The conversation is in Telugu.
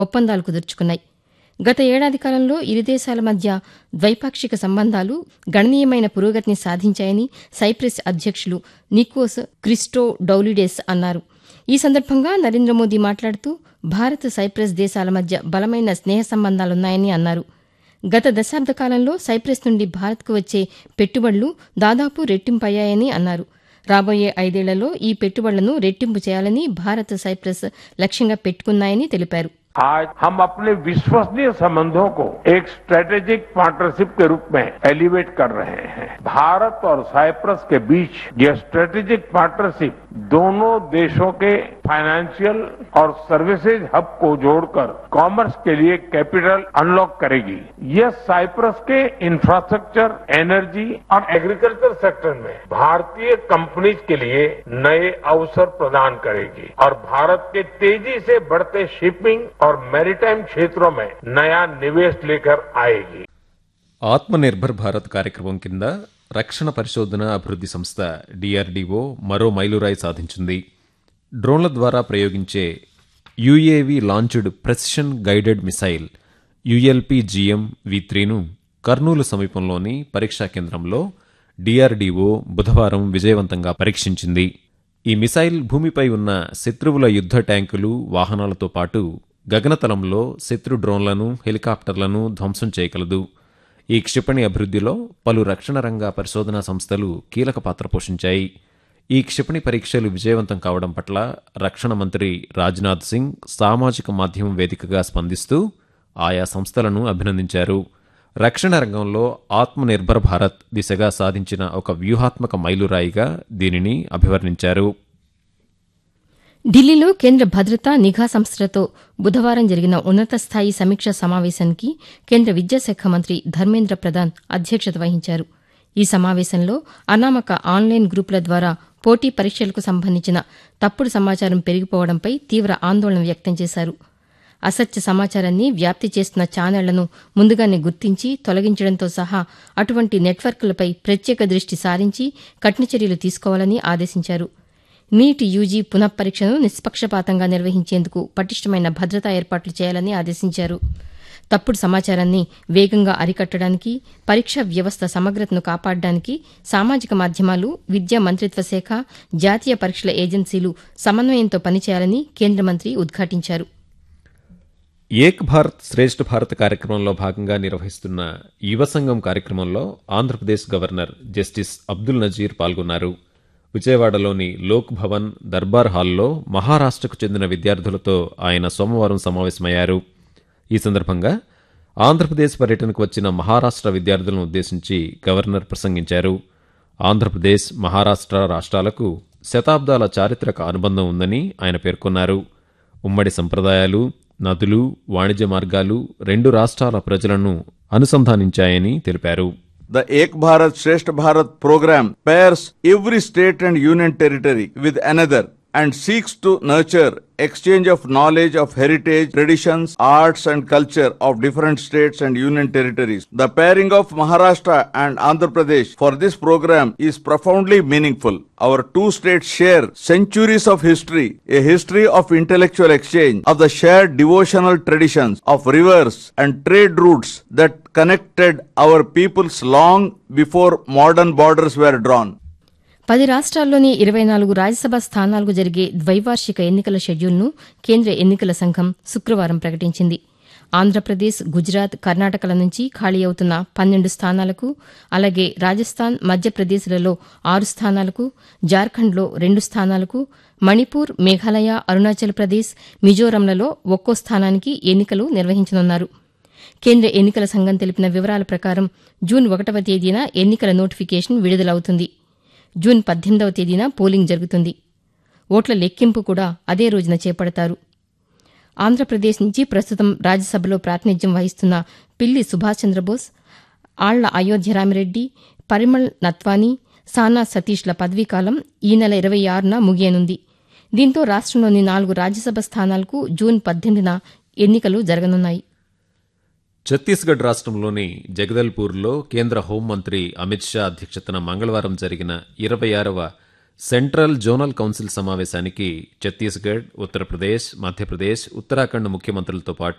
ఒప్పందాలు కుదుర్చుకున్నాయి గత ఏడాది కాలంలో ఇరు దేశాల మధ్య ద్వైపాక్షిక సంబంధాలు గణనీయమైన పురోగతిని సాధించాయని సైప్రస్ అధ్యక్షులు నికోస్ క్రిస్టో డౌలిడెస్ అన్నారు ఈ సందర్భంగా నరేంద్ర మోదీ మాట్లాడుతూ భారత్ సైప్రస్ దేశాల మధ్య బలమైన స్నేహ సంబంధాలున్నాయని అన్నారు గత దశాబ్ద కాలంలో సైప్రస్ నుండి భారత్కు వచ్చే పెట్టుబడులు దాదాపు రెట్టింపయ్యాయని అన్నారు రాబోయే ఐదేళ్లలో ఈ పెట్టుబడులను రెట్టింపు చేయాలని భారత్ సైప్రస్ లక్ష్యంగా పెట్టుకున్నాయని తెలిపారు आज हम अपने विश्वसनीय संबंधों को एक स्ट्रेटेजिक पार्टनरशिप के रूप में एलिवेट कर रहे हैं भारत और साइप्रस के बीच यह स्ट्रेटेजिक पार्टनरशिप दोनों देशों के फाइनेंशियल और सर्विसेज हब को जोड़कर कॉमर्स के लिए कैपिटल अनलॉक करेगी यह साइप्रस के इंफ्रास्ट्रक्चर एनर्जी और एग्रीकल्चर सेक्टर में भारतीय कंपनीज के लिए नए अवसर प्रदान करेगी और भारत के तेजी से बढ़ते शिपिंग और मैरीटाइम क्षेत्रों में नया निवेश लेकर आएगी ఆత్మనిర్భర్ భారత్ కార్యక్రమం కింద రక్షణ పరిశోధన అభివృద్ది సంస్థ డిఆర్డీఓ మరో మైలురాయి సాధించింది డ్రోన్ల ద్వారా ప్రయోగించే UAV launched precision guided missile ULPGM V త్రీను కర్నూలు సమీపంలోని పరీక్షా కేంద్రంలో డిఆర్డీఓ బుధవారం విజయవంతంగా పరీక్షించింది ఈ మిసైల్ భూమిపై ఉన్న శత్రువుల యుద్ధ ట్యాంకులు వాహనాలతో పాటు గగనతలంలో శత్రు డ్రోన్లను హెలికాప్టర్లను ధ్వంసం చేయగలదు ఈ క్షిపణి అభివృద్ధిలో పలు రక్షణ రంగ పరిశోధనా సంస్థలు కీలక పాత్ర పోషించాయి ఈ క్షిపణి పరీక్షలు విజయవంతం కావడం పట్ల రక్షణ మంత్రి రాజ్నాథ్ సింగ్ సామాజిక మాధ్యమం వేదికగా స్పందిస్తూ ఆయా సంస్థలను అభినందించారు రక్షణ రంగంలో ఆత్మనిర్భర్ భారత్ దిశగా సాధించిన ఒక వ్యూహాత్మక మైలురాయిగా దీనిని అభివర్ణించారు ఢిల్లీలో కేంద్ర భద్రతా నిఘా సంస్థలతో బుధవారం జరిగిన ఉన్నత స్థాయి సమీక్షా సమావేశానికి కేంద్ర విద్యాశాఖ మంత్రి ధర్మేంద్ర ప్రధాన్ అధ్యక్షత వహించారు ఈ సమావేశంలో అనామక ఆన్లైన్ గ్రూపుల ద్వారా పోటీ పరీక్షలకు సంబంధించిన తప్పుడు సమాచారం పెరిగిపోవడంపై తీవ్ర ఆందోళన వ్యక్తం చేశారు అసత్య సమాచారాన్ని వ్యాప్తి చేస్తున్న ఛానళ్లను ముందుగానే గుర్తించి తొలగించడంతో సహా అటువంటి నెట్వర్క్లపై ప్రత్యేక దృష్టి సారించి కఠిన చర్యలు తీసుకోవాలని ఆదేశించారు నీట్ యూజీ పునఃపరీక్షను నిష్పక్షపాతంగా నిర్వహించేందుకు పటిష్టమైన భద్రతా ఏర్పాట్లు చేయాలని ఆదేశించారు తప్పుడు సమాచారాన్ని వేగంగా అరికట్టడానికి పరీక్షా వ్యవస్థ సమగ్రతను కాపాడడానికి సామాజిక మాధ్యమాలు విద్యా మంత్రిత్వ శాఖ జాతీయ పరీక్షల ఏజెన్సీలు సమన్వయంతో పనిచేయాలని కేంద్ర మంత్రి ఉద్ఘాటించారు ఏక్ భారత్ శ్రేష్ఠ భారత్ కార్యక్రమంలో భాగంగా నిర్వహిస్తున్న యువ సంఘం కార్యక్రమంలో ఆంధ్రప్రదేశ్ గవర్నర్ జస్టిస్ అబ్దుల్ నజీర్ పాల్గొన్నారు విజయవాడలోని లోక్ భవన్ దర్బార్ హాల్లో మహారాష్టకు చెందిన విద్యార్థులతో ఆయన సోమవారం సమావేశమయ్యారు ఈ సందర్భంగా ఆంధ్రప్రదేశ్ పర్యటనకు వచ్చిన మహారాష్ట్ర విద్యార్థులను ఉద్దేశించి గవర్నర్ ప్రసంగించారు ఆంధ్రప్రదేశ్ మహారాష్ట్ర రాష్ట్రాలకు శతాబ్దాల చారిత్రక అనుబంధం ఉందని ఆయన పేర్కొన్నారు ఉమ్మడి సంప్రదాయాలు నదులు వాణిజ్య మార్గాలు రెండు రాష్ట్రాల ప్రజలను అనుసంధానించాయని తెలిపారు The Ek Bharat Shresth Bharat program pairs every state and union territory with another and seeks to nurture exchange of knowledge of heritage, traditions, arts and culture of different states and union territories. The pairing of Maharashtra and Andhra Pradesh for this program is profoundly meaningful. Our two states share centuries of history, a history of intellectual exchange, of the shared devotional traditions, of rivers and trade routes that connected our peoples long before modern borders were drawn. పది రాష్ట్రాల్లోని ఇరవై నాలుగు రాజ్యసభ స్థానాలకు జరిగే ద్వైవార్షిక ఎన్నికల షెడ్యూల్ను కేంద్ర ఎన్నికల సంఘం శుక్రవారం ప్రకటించింది ఆంధ్రప్రదేశ్ గుజరాత్ కర్ణాటకల నుంచి ఖాళీ అవుతున్న పన్నెండు స్థానాలకు అలాగే రాజస్థాన్ మధ్యప్రదేశ్లలో ఆరు స్థానాలకు జార్ఖండ్లో రెండు స్థానాలకు మణిపూర్ మేఘాలయ అరుణాచల్ ప్రదేశ్ మిజోరంలలో ఒక్కో స్థానానికి ఎన్నికలు నిర్వహించనున్నారు కేంద్ర ఎన్నికల సంఘం తెలిపిన వివరాల ప్రకారం జూన్ ఒకటవ తేదీన ఎన్నికల నోటిఫికేషన్ విడుదలవుతుంది జూన్ పద్దెనిమిదవ తేదీన పోలింగ్ జరుగుతుంది ఓట్ల లెక్కింపు కూడా అదే రోజున చేపడతారు ఆంధ్రప్రదేశ్ నుంచి ప్రస్తుతం రాజ్యసభలో ప్రాతినిధ్యం వహిస్తున్న పిల్లి సుభాష్ చంద్రబోస్ ఆళ్ల అయోధ్య రామిరెడ్డి పరిమళ్ నత్వానీ సానా సతీష్ల పదవీకాలం ఈ నెల ఇరవై ఆరున ముగియనుంది దీంతో రాష్టంలోని నాలుగు రాజ్యసభ స్థానాలకు జూన్ పద్దెనిమిదిన ఎన్నికలు జరగనున్నాయి ఛత్తీస్గఢ్ రాష్ట్రంలోని జగదల్పూర్లో కేంద్ర హోంమంత్రి అమిత్ షా అధ్యక్షతన మంగళవారం జరిగిన ఇరవై ఆరవ సెంట్రల్ జోనల్ కౌన్సిల్ సమావేశానికి ఛత్తీస్గఢ్ ఉత్తరప్రదేశ్ మధ్యప్రదేశ్ ఉత్తరాఖండ్ ముఖ్యమంత్రులతో పాటు